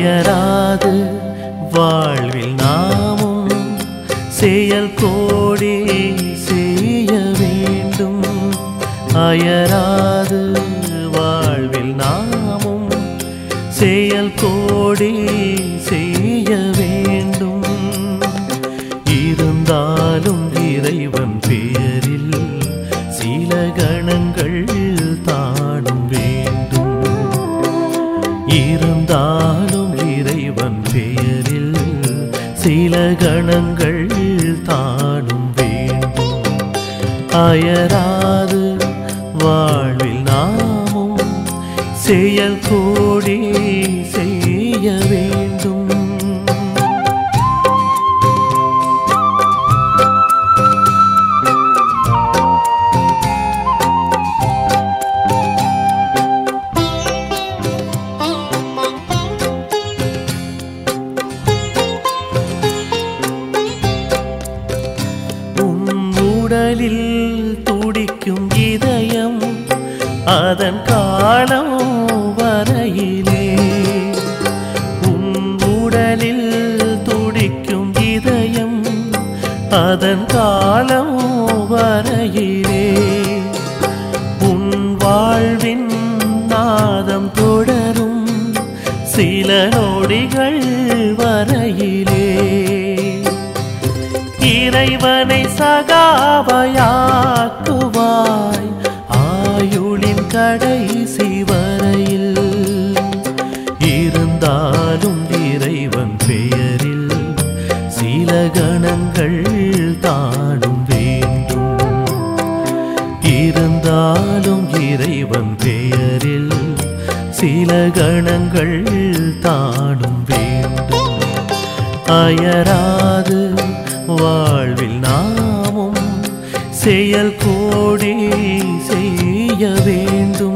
அயராது வாழ்வில் நாமும் செயல் கோடி செய்ய வேண்டும் அயராது வாழ்வில் நாமும் செயல் கோடி செய்ய வேண்டும் இருந்தாலும் இறைவன் பெயரில் சில கணங்கள் தானும் வேண்டும் இருந்தாலும் இறைவன் பெயரில் சில கணங்கள் தானும் வேண்டும் அயராது வாழ்வில் நாமும் செயல் கோடி செய்ய வேண்டும் உன் உடலில் துடிக்கும் இதயம் அதன் காலம் வரையிலே உன் உடலில் துடிக்கும் இதயம் அதன் காலம் வரையிலே உன் வாழ்வின் நாதம் தொடரும் சில நொடிகள் வரையிலே இறைவனை சகாவையாக்குவாய் ஆயுளின் கடைசி வரையில் இருந்தாலும் இறைவன் பெயரில் சில கணங்கள் தானும் வேண்டும் இருந்தாலும் இறைவன் பெயரில் சில கணங்கள் தானும் வேண்டும் அயராது வாழ்வில் நாமும் செயல் கோடி செய்ய வேண்டும்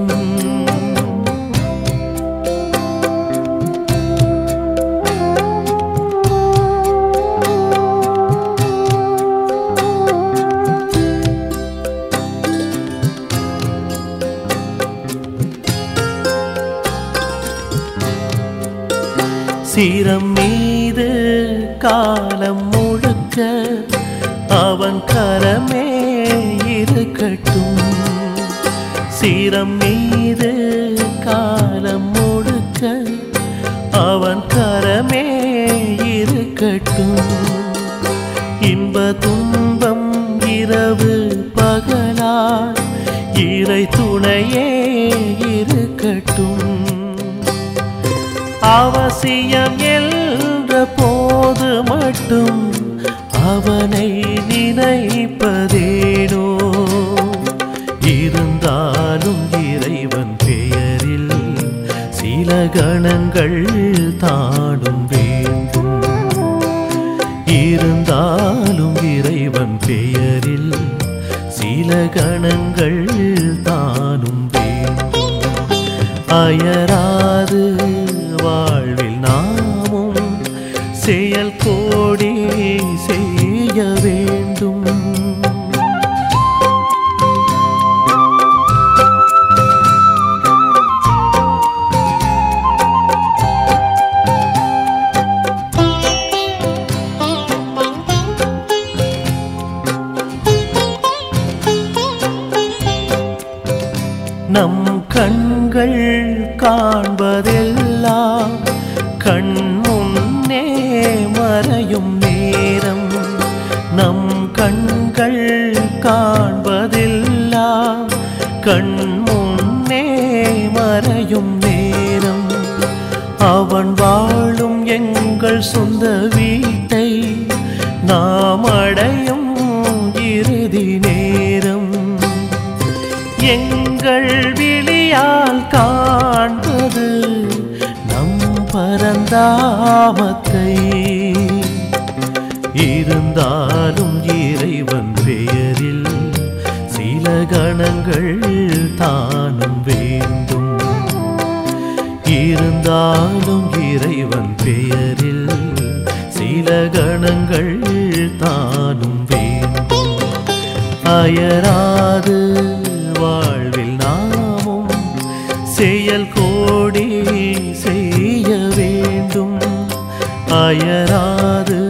சிரம் மீது காலம் முழுக்க அவன் கரமே இருக்கட்டும் சிரம் மீது காலம் முழுக்க அவன் கரமே இருக்கட்டும் இன்ப துன்பம் இரவு பகலாய் இறை துணையே இருக்கட்டும் அவசியம் என்ற போது மட்டும் அவனை நினைப்பதேனோ இருந்தாலும் இறைவன் பெயரில் சில கணங்கள் தானும் வேண்டும் இருந்தாலும் இறைவன் பெயரில் சில கணங்கள் தானும் வேண்டும் அயராது வாழ்வில் நாமும் செயல் கோடி செய்ய வேண்டும் நம் கண்கள் காண்பதெல்லாம் கண் முன்னே மறையும் நேரம் நம் கண்கள் காண்பதெல்லாம் கண் முன்னே மறையும் நேரம் அவன் வாழும் எங்கள் சொந்த வீட்டை நாம் அடையும் இறுதி நேரம் எங்கள் விழியால் காண்பது நம் பரந்தாமத்தை இருந்தாலும் இறைவன் பெயரில் சில கணங்கள் தானும் வேண்டும் இருந்தாலும் இறைவன் பெயரில் சில கணங்கள் தானும் வேண்டும் அயராது வாழ்வில் நாமும் செயல் கோடி செய்ய வேண்டும் அயராது